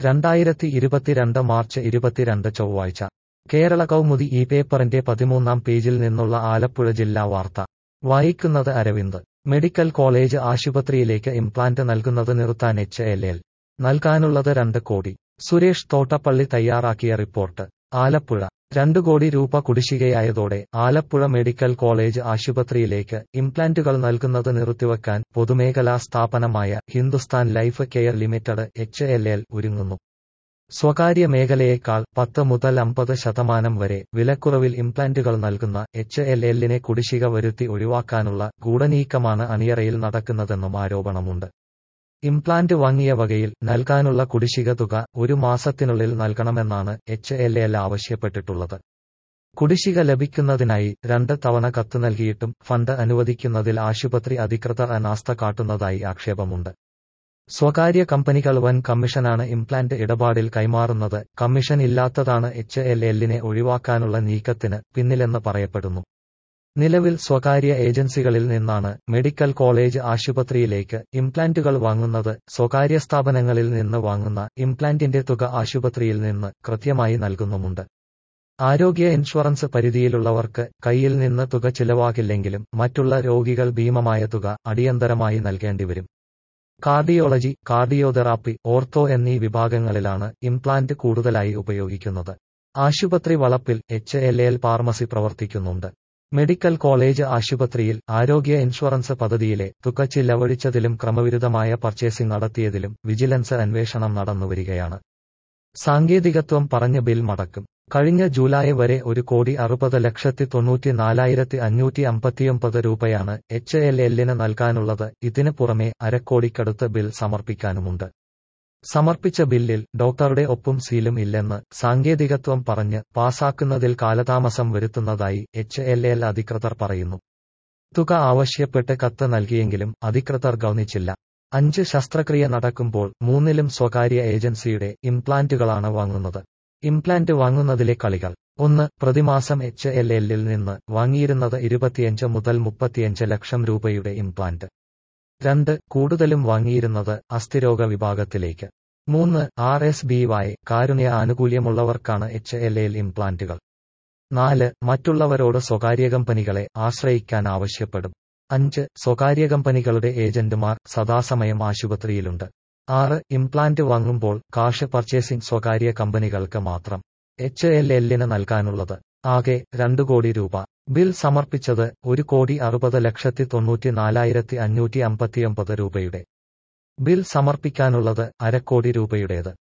രണ്ടായിരത്തി ഇരുപത്തിരണ്ട് മാർച്ച് ഇരുപത്തിരണ്ട് ചൊവ്വാഴ്ച കേരള കൗമുദി ഈ പേപ്പറിന്റെ പതിമൂന്നാം പേജിൽ നിന്നുള്ള ആലപ്പുഴ ജില്ലാ വാർത്ത വായിക്കുന്നത് അരവിന്ദ് മെഡിക്കൽ കോളേജ് ആശുപത്രിയിലേക്ക് ഇംപ്ലാന്റ് നൽകുന്നത് നിർത്താൻ എച്ച് എൽ എൽ നൽകാനുള്ളത് രണ്ട് കോടി സുരേഷ് തോട്ടപ്പള്ളി തയ്യാറാക്കിയ റിപ്പോർട്ട് ആലപ്പുഴ രണ്ടു കോടി രൂപ കുടിശ്ശികയായതോടെ ആലപ്പുഴ മെഡിക്കൽ കോളേജ് ആശുപത്രിയിലേക്ക് ഇംപ്ലാന്റുകൾ നൽകുന്നത് നിർത്തിവെക്കാൻ പൊതുമേഖലാ സ്ഥാപനമായ Hindustan life care limited H L L ഒരുങ്ങുന്നു സ്വകാര്യ മേഖലയേക്കാൾ പത്ത് മുതൽ അമ്പത് ശതമാനം വരെ വിലക്കുറവിൽ ഇംപ്ലാന്റുകൾ നൽകുന്ന എച്ച് എൽ എല്ലിനെ കുടിശ്ശിക വരുത്തി ഒഴിവാക്കാനുള്ള ഗൂഢനീക്കമാണ് അണിയറയിൽ നടക്കുന്നതെന്നും ആരോപണമുണ്ട് ഇംപ്ലാന്റ് വാങ്ങിയ വകയിൽ നൽകാനുള്ള കുടിശ്ശിക തുക ഒരു മാസത്തിനുള്ളിൽ നൽകണമെന്നാണ് എച്ച് എൽ എൽ ആവശ്യപ്പെട്ടിട്ടുള്ളത് കുടിശ്ശിക ലഭിക്കുന്നതിനായി രണ്ട് തവണ കത്ത് നൽകിയിട്ടും ഫണ്ട് അനുവദിക്കുന്നതിൽ ആശുപത്രി അധികൃതർ അനാസ്ഥ കാട്ടുന്നതായി ആക്ഷേപമുണ്ട് സ്വകാര്യ കമ്പനികൾ വൻ കമ്മീഷനാണ് ഇംപ്ലാന്റ് ഇടപാടിൽ കൈമാറുന്നത് കമ്മീഷൻ ഇല്ലാത്തതാണ് എച്ച് എൽ എല്ലിനെ ഒഴിവാക്കാനുള്ള നീക്കത്തിന് പിന്നിലെന്ന് പറയപ്പെടുന്നു നിലവിൽ സ്വകാര്യ ഏജൻസികളിൽ നിന്നാണ് മെഡിക്കൽ കോളേജ് ആശുപത്രിയിലേക്ക് ഇംപ്ലാന്റുകൾ വാങ്ങുന്നത് സ്വകാര്യ സ്ഥാപനങ്ങളിൽ നിന്ന് വാങ്ങുന്ന ഇംപ്ലാന്റിന്റെ തുക ആശുപത്രിയിൽ നിന്ന് കൃത്യമായി നൽകുന്നുമുണ്ട് ആരോഗ്യ ഇൻഷുറൻസ് പരിധിയിലുള്ളവർക്ക് കയ്യിൽ നിന്ന് തുക ചിലവാകില്ലെങ്കിലും മറ്റുള്ള രോഗികൾ ഭീമമായ തുക അടിയന്തരമായി നൽകേണ്ടിവരും കാർഡിയോളജി കാർഡിയോതെറാപ്പി ഓർത്തോ എന്നീ വിഭാഗങ്ങളിലാണ് ഇംപ്ലാന്റ് കൂടുതലായി ഉപയോഗിക്കുന്നത് ആശുപത്രി വളപ്പിൽ എച്ച് എൽ എൽ ഫാർമസി പ്രവർത്തിക്കുന്നുണ്ട് മെഡിക്കൽ കോളേജ് ആശുപത്രിയിൽ ആരോഗ്യ ഇൻഷുറൻസ് പദ്ധതിയിലെ തുക ചിലവഴിച്ചതിലും ക്രമവിരുദ്ധമായ പർച്ചേസിംഗ് നടത്തിയതിലും വിജിലൻസ് അന്വേഷണം നടന്നുവരികയാണ് സാങ്കേതികത്വം പറഞ്ഞ ബിൽ മടക്കും കഴിഞ്ഞ ജൂലൈ വരെ ഒരു കോടി അറുപത് ലക്ഷത്തി തൊണ്ണൂറ്റി നാലായിരത്തി അഞ്ഞൂറ്റി അമ്പത്തിയൊമ്പത് രൂപയാണ് എച്ച് എൽ എല്ലിന് നൽകാനുള്ളത് ഇതിന് പുറമെ അരക്കോടിക്കടുത്ത് ബിൽ സമർപ്പിക്കാനുമുണ്ട് സമർപ്പിച്ച ബില്ലിൽ ഡോക്ടറുടെ ഒപ്പും സീലും ഇല്ലെന്ന് സാങ്കേതികത്വം പറഞ്ഞ് പാസാക്കുന്നതിൽ കാലതാമസം വരുത്തുന്നതായി എച്ച് എൽ എൽ അധികൃതർ പറയുന്നു തുക ആവശ്യപ്പെട്ട് കത്ത് നൽകിയെങ്കിലും അധികൃതർ ഗൗനിച്ചില്ല അഞ്ച് ശസ്ത്രക്രിയ നടക്കുമ്പോൾ മൂന്നിലും സ്വകാര്യ ഏജൻസിയുടെ ഇംപ്ലാന്റുകളാണ് വാങ്ങുന്നത് ഇംപ്ലാന്റ് വാങ്ങുന്നതിലെ കളികൾ ഒന്ന് പ്രതിമാസം എച്ച് എൽ എല്ലിൽ നിന്ന് വാങ്ങിയിരുന്നത് ഇരുപത്തിയഞ്ച് മുതൽ മുപ്പത്തിയഞ്ച് ലക്ഷം രൂപയുടെ ഇംപ്ലാന്റ് രണ്ട് കൂടുതലും വാങ്ങിയിരുന്നത് അസ്ഥിരോഗ വിഭാഗത്തിലേക്ക് മൂന്ന് R S B Y Karunya ആനുകൂല്യമുള്ളവർക്കാണ് എച്ച് എൽ എൽ ഇംപ്ലാന്റുകൾ നാല് മറ്റുള്ളവരോട് സ്വകാര്യ കമ്പനികളെ ആശ്രയിക്കാൻ ആവശ്യപ്പെടും അഞ്ച് സ്വകാര്യ കമ്പനികളുടെ ഏജന്റുമാർ സദാസമയം ആശുപത്രിയിലുണ്ട് ആറ് ഇംപ്ലാന്റ് വാങ്ങുമ്പോൾ കാഷ് പർച്ചേസിംഗ് സ്വകാര്യ കമ്പനികൾക്ക് മാത്രം എച്ച് എൽ എല്ലിന് നൽകാനുള്ളത് ആകെ രണ്ടു കോടി രൂപ ബിൽ സമർപ്പിച്ചത് ഒരു കോടി അറുപത് ലക്ഷത്തി തൊണ്ണൂറ്റി നാലായിരത്തി അഞ്ഞൂറ്റി അമ്പത്തിയൊമ്പത് രൂപയുടെ ബിൽ സമർപ്പിക്കാനുള്ളത് അരക്കോടി രൂപയുടേത്